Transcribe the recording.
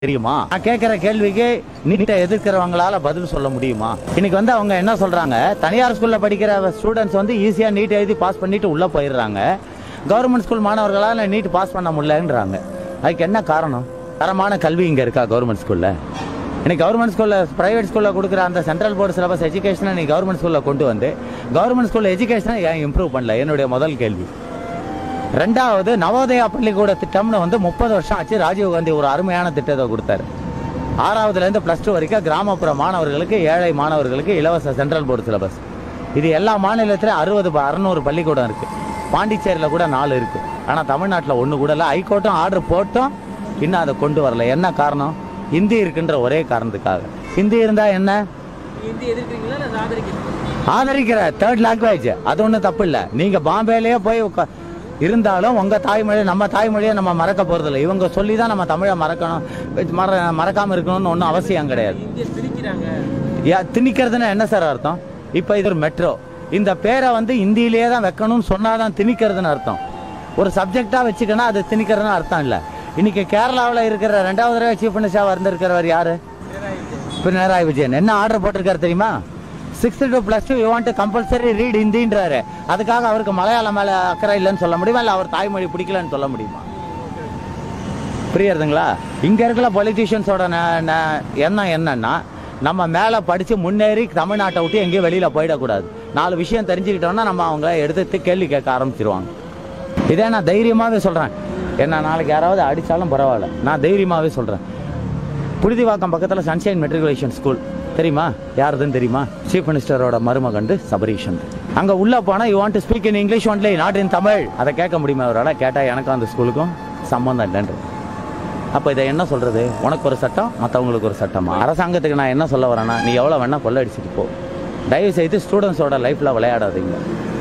தெரியுமா நான் கேட்கிற கேள்விக்கு நீட்டை எதிர்க்கிறவங்களால பதில் சொல்ல முடியுமா இன்னைக்கு வந்து அவங்க என்ன சொல்றாங்க தனியார் ஸ்கூல்ல படிக்கிற ஸ்டூடெண்ட்ஸ் வந்து ஈஸியா நீட் எழுதி பாஸ் பண்ணிட்டு உள்ள போயிடுறாங்க கவர்மெண்ட் ஸ்கூல் மாணவர்களால நீட் பாஸ் பண்ண முடியலன்றாங்க அதுக்கு என்ன காரணம் தரமான கல்வி இங்க இருக்கா கவர்மெண்ட் ஸ்கூல்ல இன்னைக்கு கவர்மெண்ட் ஸ்கூல்ல பிரைவேட் ஸ்கூல்ல கொடுக்குற அந்த சென்ட்ரல் போர்டு சிலபஸ் எஜுகேஷனை நீ கவர்மெண்ட் ஸ்கூல்ல கொண்டு வந்து கவர்மெண்ட் ஸ்கூல்ல எஜுகேஷனை ஏன் இம்ப்ரூவ் பண்ணல என்னுடைய முதல் கேள்வி ரெண்டாவது நவோதயா பள்ளிக்கூட திட்டம்னு வந்து முப்பது வருஷம் ஆச்சு ராஜீவ் காந்தி ஒரு அருமையான திட்டத்தை கொடுத்தாரு ஆறாவதுல இருந்து பிளஸ் டூ வரைக்கும் கிராமப்புற மாணவர்களுக்கு ஏழை மாணவர்களுக்கு இலவச சென்ட்ரல் போர்டு சிலபஸ் இது எல்லா மாநிலத்திலும் அறுபது அறுநூறு பள்ளிக்கூடம் இருக்கு பாண்டிச்சேரியில் கூட நாலு இருக்கு ஆனால் தமிழ்நாட்டில் ஒன்று கூட இல்லை ஹைகோர்ட்டும் ஆர்டர் போட்டும் இன்னும் அதை கொண்டு வரல என்ன காரணம் ஹிந்தி இருக்குன்ற ஒரே காரணத்துக்காக ஹிந்தி இருந்தா என்ன ஹிந்தி எதிர்க்கிறீங்களா இல்லை ஆதரிக்கிறீங்களா ஆதரிக்கிற தேர்ட் லாங்குவேஜ் அது ஒன்றும் தப்பு இல்லை நீங்க பாம்பேலயே போய் உக்கா- இருந்தாலும் உங்க தாய்மொழி நம்ம தாய்மொழியை நம்ம மறக்க போறதில்லை இவங்க சொல்லி தான் நம்ம தமிழை மறக்கணும் மற மறக்காம இருக்கணும்னு ஒன்றும் அவசியம் கிடையாது இந்தியை திணிக்கிறாங்க யா திணிக்கிறதுன்னா என்ன சார் அர்த்தம் இப்போ இது ஒரு மெட்ரோ இந்த பேரை வந்து இந்தியிலேயே தான் வைக்கணும்னு சொன்னாதான் திணிக்கிறதுன்னு அர்த்தம் ஒரு சப்ஜெக்டா வச்சுக்கணும் அது திணிக்கிறதுன்னு அர்த்தம் இல்லை இன்னைக்கு கேரளாவில் இருக்கிற ரெண்டாவது தடவை சீஃப் மினிஸ்டராக வந்திருக்கிறவர் யாரு பினராயி விஜயன் என்ன ஆர்டர் போட்டிருக்காரு தெரியுமா sixth to plus two you want compulsory read ஹிந்தின்றாரு அதுக்காக அவருக்கு மலையாளம் மேல அக்கறை இல்லைன்னு சொல்ல முடியுமா இல்லை அவர் தாய்மொழி பிடிக்கலன்னு சொல்ல முடியுமா புரியுறதுங்களா இங்க இருக்கிற பொலிட்டீஷியன்ஸோட எண்ணம் என்னன்னா நம்ம மேல படிச்சு முன்னேறி தமிழ்நாட்டை விட்டு எங்கேயும் வெளியில போயிடக்கூடாது நாலு விஷயம் தெரிஞ்சுக்கிட்டோம்னா நம்ம அவங்க எடுத்து கேள்வி கேட்க ஆரம்பிச்சிருவாங்க இதே நான் தைரியமாவே சொல்றேன் என்ன நாளைக்கு யாராவது அடிச்சாலும் பரவாயில்ல நான் தைரியமாவே சொல்றேன் புழுதிவாக்கம் பக்கத்தில் சன்ஷைன் மெட்ரிகுலேஷன் ஸ்கூல் தெரியுமா யாருதுன்னு தெரியுமா சீஃப் மினிஸ்டரோட மருமகண்டு சபரீஷன் அங்க உள்ள போனா you want to speak in English only not in Tamil அதை கேட்க முடியுமா அவரால் கேட்டா எனக்கும் அந்த ஸ்கூலுக்கும் சம்பந்தம் இல்லைன்று அப்போ இதை என்ன சொல்றது உனக்கு ஒரு சட்டம் மற்றவங்களுக்கு ஒரு சட்டமா அரசாங்கத்துக்கு நான் என்ன சொல்ல வரேன்னா நீ எவ்வளோ வேணா கொள்ளடிச்சிட்டு போ தயவு செய்து ஸ்டூடெண்ட்ஸோட லைஃப்ல விளையாடாதீங்க